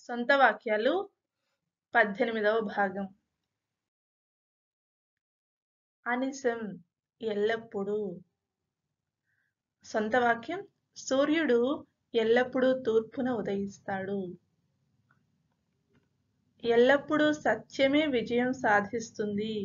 సొంత వాక్యాలు పద్దెనిమిదవ భాగం అనిసం ఎల్లప్పుడూ సొంత వాక్యం సూర్యుడు ఎల్లప్పుడూ తూర్పున ఉదయిస్తాడు ఎల్లప్పుడూ సత్యమే విజయం సాధిస్తుంది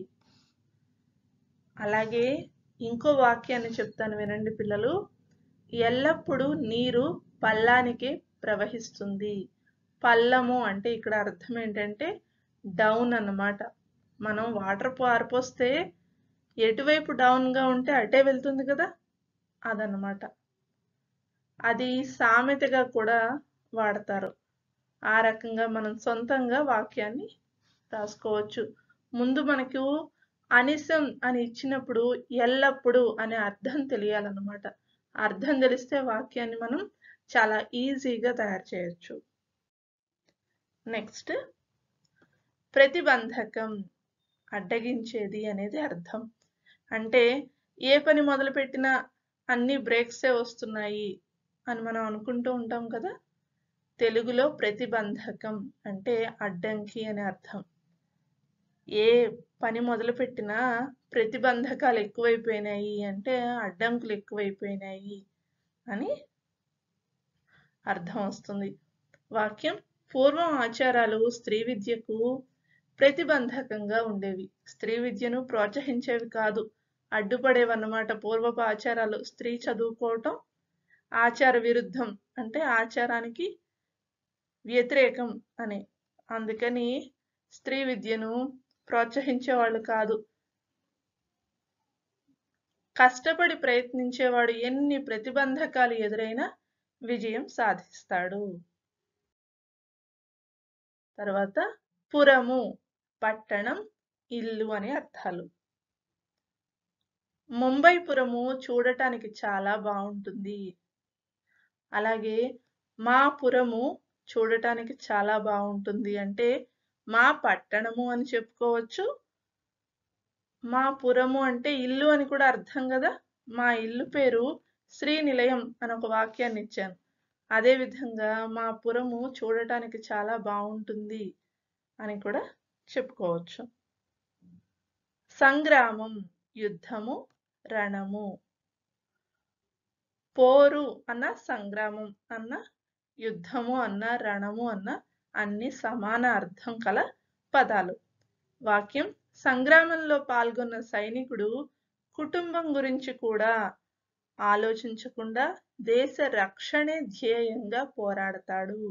అలాగే ఇంకో వాక్యాన్ని చెప్తాను వినండి పిల్లలు ఎల్లప్పుడూ నీరు పల్లానికే ప్రవహిస్తుంది పల్లము అంటే ఇక్కడ అర్థం ఏంటంటే డౌన్ అన్నమాట మనం వాటర్ పారిపోస్తే ఎటువైపు డౌన్గా ఉంటే అటే వెళ్తుంది కదా అదన్నమాట అది సామెతగా కూడా వాడతారు ఆ రకంగా మనం సొంతంగా వాక్యాన్ని రాసుకోవచ్చు ముందు మనకు అనిసం అని ఇచ్చినప్పుడు ఎల్లప్పుడూ అనే అర్థం తెలియాలన్నమాట అర్థం తెలిస్తే వాక్యాన్ని మనం చాలా ఈజీగా తయారు చేయొచ్చు నెక్స్ట్ ప్రతిబంధకం అడ్డగించేది అనేది అర్థం అంటే ఏ పని మొదలుపెట్టినా అన్ని బ్రేక్సే వస్తున్నాయి అని మనం అనుకుంటూ ఉంటాం కదా తెలుగులో ప్రతిబంధకం అంటే అడ్డంకి అనే అర్థం ఏ పని మొదలుపెట్టినా ప్రతిబంధకాలు ఎక్కువైపోయినాయి అంటే అడ్డంకులు ఎక్కువైపోయినాయి అని అర్థం వస్తుంది వాక్యం పూర్వం ఆచారాలు స్త్రీ విద్యకు ప్రతిబంధకంగా ఉండేవి స్త్రీ విద్యను ప్రోత్సహించేవి కాదు అడ్డుపడేవన్నమాట పూర్వపు ఆచారాలు స్త్రీ చదువుకోవటం ఆచార విరుద్ధం అంటే ఆచారానికి వ్యతిరేకం అని అందుకని స్త్రీ విద్యను ప్రోత్సహించేవాళ్ళు కాదు కష్టపడి ప్రయత్నించేవాడు ఎన్ని ప్రతిబంధకాలు ఎదురైనా విజయం సాధిస్తాడు తర్వాత పురము పట్టణం ఇల్లు అనే అర్థాలు ముంబై పురము చూడటానికి చాలా బాగుంటుంది అలాగే మా పురము చూడటానికి చాలా బాగుంటుంది అంటే మా పట్టణము అని చెప్పుకోవచ్చు మా పురము అంటే ఇల్లు అని కూడా అర్థం కదా మా ఇల్లు పేరు శ్రీనిలయం అని ఒక వాక్యాన్ని ఇచ్చాను అదే విధంగా మా పురము చూడటానికి చాలా బాగుంటుంది అని కూడా చెప్పుకోవచ్చు సంగ్రామం యుద్ధము రణము పోరు అన్న సంగ్రామం అన్న యుద్ధము అన్న రణము అన్న అన్ని సమాన అర్థం కల పదాలు వాక్యం సంగ్రామంలో పాల్గొన్న సైనికుడు కుటుంబం గురించి కూడా ఆలోచించకుండా దేశ రక్షణే ధ్యేయంగా పోరాడతాడు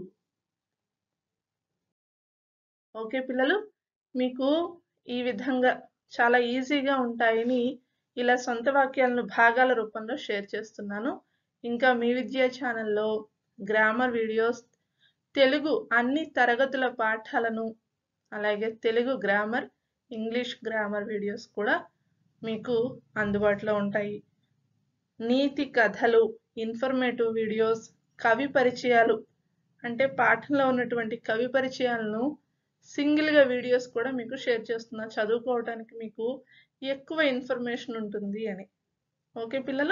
ఓకే పిల్లలు మీకు ఈ విధంగా చాలా ఈజీగా ఉంటాయని ఇలా సొంత వాక్యాలను భాగాల రూపంలో షేర్ చేస్తున్నాను ఇంకా మీ విద్యా ఛానల్లో గ్రామర్ వీడియోస్ తెలుగు అన్ని తరగతుల పాఠాలను అలాగే Telugu grammar English grammar videos కూడా మీకు అందుబాటులో ఉంటాయి నీతి కథలు ఇన్ఫర్మేటివ్ వీడియోస్ కవి పరిచయాలు అంటే పాఠంలో ఉన్నటువంటి కవి పరిచయాలను సింగిల్గా వీడియోస్ కూడా మీకు షేర్ చేస్తున్నా చదువుకోవడానికి మీకు ఎక్కువ ఇన్ఫర్మేషన్ ఉంటుంది అని ఓకే పిల్లలు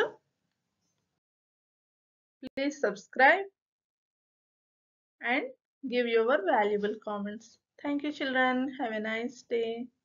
please subscribe and give your valuable comments. Thank you children. Have a nice day.